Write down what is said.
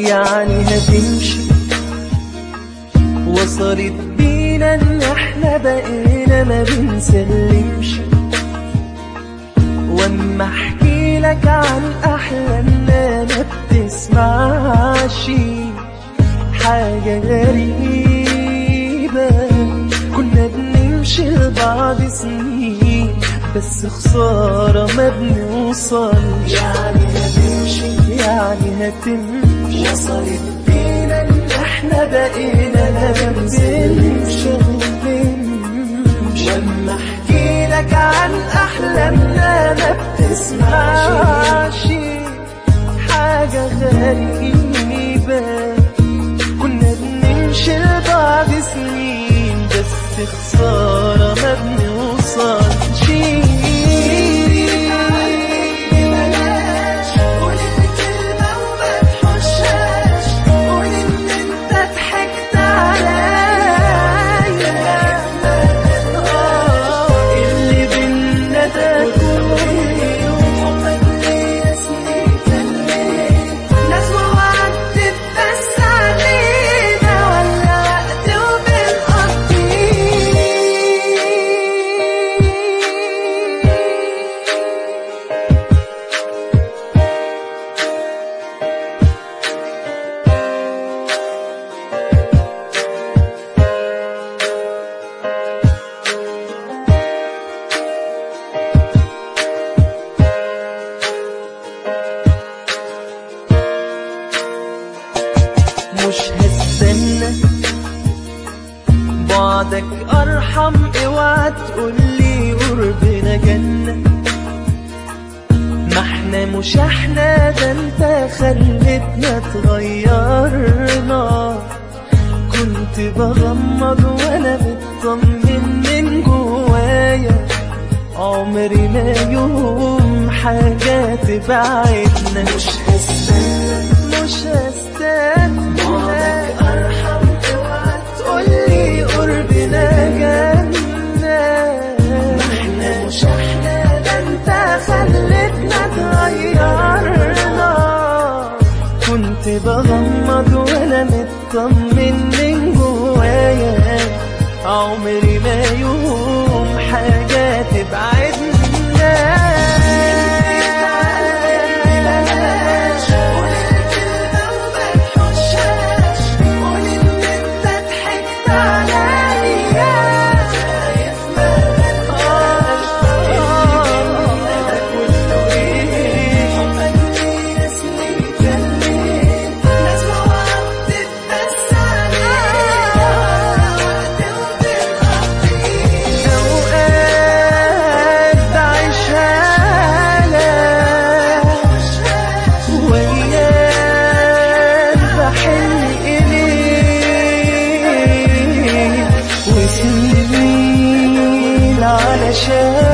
يعني هتمشي وصلت بينا ان احنا بقينا ما بنسلمش واما احكي لك عن احلامنا ما بتسمعش حاجة غريبة كنا بنمشي لبعض سنين بس خسارة ما بنوصلش يعني هتمشي يعني هتمشي وصلت بينا ان احنا بقينا ما بنسلمش لما احكي لك عن احلامنا ما بتسمعش حاجة غريبة كنا بنمشي لبعض سنين بس خسارة ما بنوصلش بلاش قول الكلمة وما تحشاش قول ان انت ضحكت عليا اللي بينا ده كله حبك ليا سنين كلمت ناس وعدت بس علينا ولا وقت وبنقضي مش هستنى بعدك ارحم اوعى تقولي قربنا جنة ما احنا مش احنا ده انت خلتنا اتغيرنا كنت بغمض وانا مطمن من جوايا عمري ما يوم حاجة تبعدنا مش هستنى مش هستنى بعدك أرحم اوعى تقولي قربنا جنة ما احنا مش احنا ده انت خلتنا اتغيرنا كنت بغمض وانا مطمن من جوايا عمري ما يوم حاجة تبعدنا بلاش قول الكلمة وما تحشاش قول ان انت ضحكت عليا شايف ما بنقاش اللي بينا ده كله ايه حبك ليا سنين كلمت ناس وعدت بس عليا وقت وبنقضي اوقات بعيشها لك وأيام بحن إليك وسنين علشان